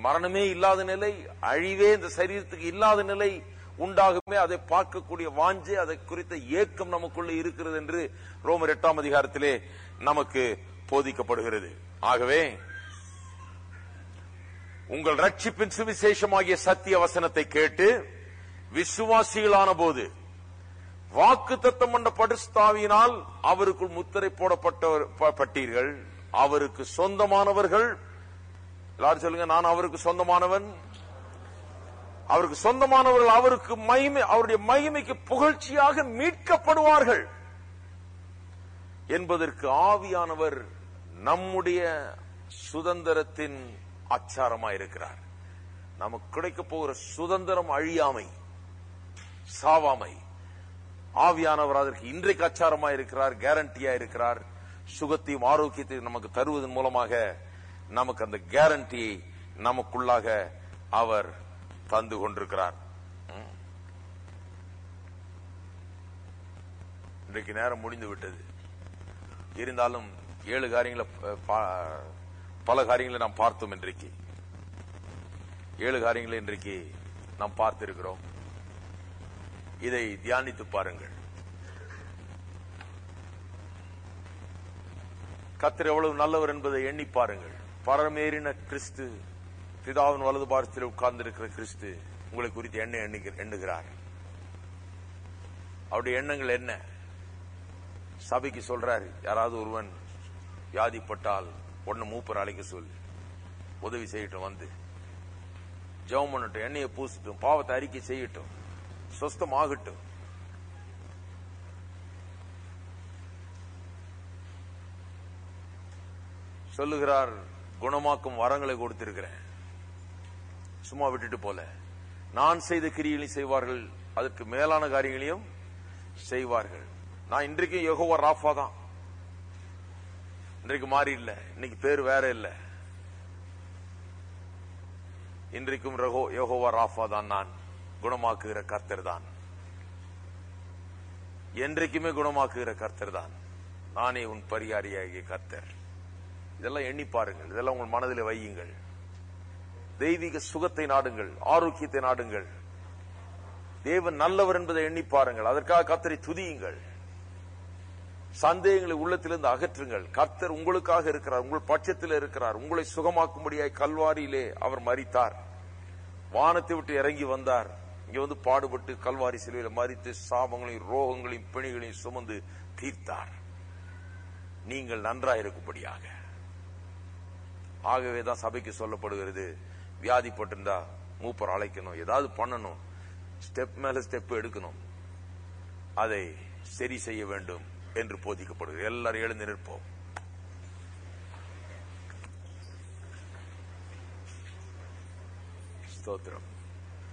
மரணமே இல்லாத நிலை அழிவே இந்த சரீரத்துக்கு இல்லாத நிலை உண்டாகுமே அதை பார்க்கக்கூடிய வாஞ்சை அதை குறித்த ஏக்கம் நமக்குள்ள இருக்கிறது என்று ரோமர் எட்டாம் அதிகாரத்திலே நமக்கு போதிக்கப்படுகிறது ஆகவே உங்கள் ரட்சிப்பின் சுவிசேஷமாகிய சத்திய வசனத்தை கேட்டு விசுவாசிகளான போது வாக்கு தத்தம் பண்ண படுஸ்தாவினால் அவருக்குள் முத்திரை போடப்பட்டவர் ப- பட்டீர்கள் அவருக்கு சொந்தமானவர்கள் எல்லாரும் சொல்லுங்க நான் அவருக்கு சொந்தமானவன் அவருக்கு சொந்தமானவர்கள் அவருக்கு மகிமை அவருடைய மகிமைக்கு புகழ்ச்சியாக மீட்கப்படுவார்கள் என்பதற்கு ஆவியானவர் நம்முடைய சுதந்திரத்தின் அச்சாரமாயிருக்கிறார் நமக்கு கிடைக்க போகிற சுதந்திரம் அழியாமை சாவாமை ஆவியானவர் அதற்கு இன்றைக்கு அச்சாரமா இருக்கிறார் கேரண்டியா இருக்கிறார் சுகத்தையும் ஆரோக்கியத்தையும் நமக்கு தருவதன் மூலமாக நமக்கு அந்த கேரண்டியை நமக்குள்ளாக அவர் தந்து கொண்டிருக்கிறார் ம். இன்றைக்கு நேரம் முடிந்து விட்டது இருந்தாலும் ஏழு காரியங்களை ப- பா- பல காரியங்களை நாம் பார்த்தோம் இன்றைக்கு ஏழு காரியங்களை இன்றைக்கு நாம் பார்த்திருக்கிறோம் இதை தியானித்து பாருங்கள் கத்தர் எவ்வளவு நல்லவர் என்பதை எண்ணி பாருங்கள் பரமேறின கிறிஸ்து பிதாவின் வலது பாரத்தில் உட்கார்ந்திருக்கிற கிறிஸ்து உங்களை குறித்து எண்ண எண்ணுகிற- எண்ணுகிறார் அவருடைய எண்ணங்கள் என்ன சபைக்கு சொல்றாரு யாராவது ஒருவன் வியாதிப்பட்டால் ஒன்னு மூப்பர் அழைக்க சொல் உதவி செய்யட்டும் வந்து ஜெபம் பண்ணட்டும் எண்ணெயை பூசட்டும் பாவத்தை அறிக்கை செய்யட்டும் சொஸ்தமாகட்டும் சொல்லுகிறார் குணமாக்கும் வரங்களை கொடுத்திருக்கிறேன் சும்மா விட்டுட்டு போல நான் செய்த கிரியைகளையும் செய்வார்கள் அதற்கு மேலான காரியங்களையும் செய்வார்கள் நான் இன்றைக்கும் யெகோவா ராஃபா தான் இன்றைக்கு மாறி இல்ல இன்னைக்கு பேர் வேற இல்ல இன்றைக்கும் ரகோ யெகோவா ராஃபா தான் நான் குணமாக்குகிற கர்த்தர் தான் என்றைக்குமே குணமாக்குகிற கர்த்தர் தான் நானே உன் பரிகாரியாகிய கர்த்தர் இதெல்லாம் எண்ணி பாருங்கள் இதெல்லாம் உங்கள் மனதில் வையுங்கள் தெய்வீக சுகத்தை நாடுங்கள் ஆரோக்கியத்தை நாடுங்கள் தேவன் நல்லவர் என்பதை எண்ணி பாருங்கள் அதற்காக கர்த்தரை துதியுங்கள் சந்தேகங்களை உள்ளத்திலிருந்து அகற்றுங்கள் கர்த்தர் உங்களுக்காக இருக்கிறார் உங்கள் பட்சத்தில் இருக்கிறார் உங்களை சுகமாக்கும்படியாய் கல்வாரியிலே அவர் மரித்தார் வானத்தை விட்டு இறங்கி வந்தார் இங்க வந்து பாடுபட்டு கல்வாரி சிலுவையில மறித்து சாபங்களையும் ரோகங்களையும் பிணிகளையும் சுமந்து தீர்த்தார் நீங்கள் நன்றாயிருக்கும்படியாக ஆகவே தான் சபைக்கு சொல்லப்படுகிறது வியாதிப்பட்டிருந்தா மூப்பர் அழைக்கணும் ஏதாவது பண்ணணும் ஸ்டெப் மேல ஸ்டெப் எடுக்கணும் அதை சரி செய்ய வேண்டும் என்று போதிக்கப்படுகிறது எல்லாரும் எழுந்து நிற்போம் ஸ்தோத்திரம்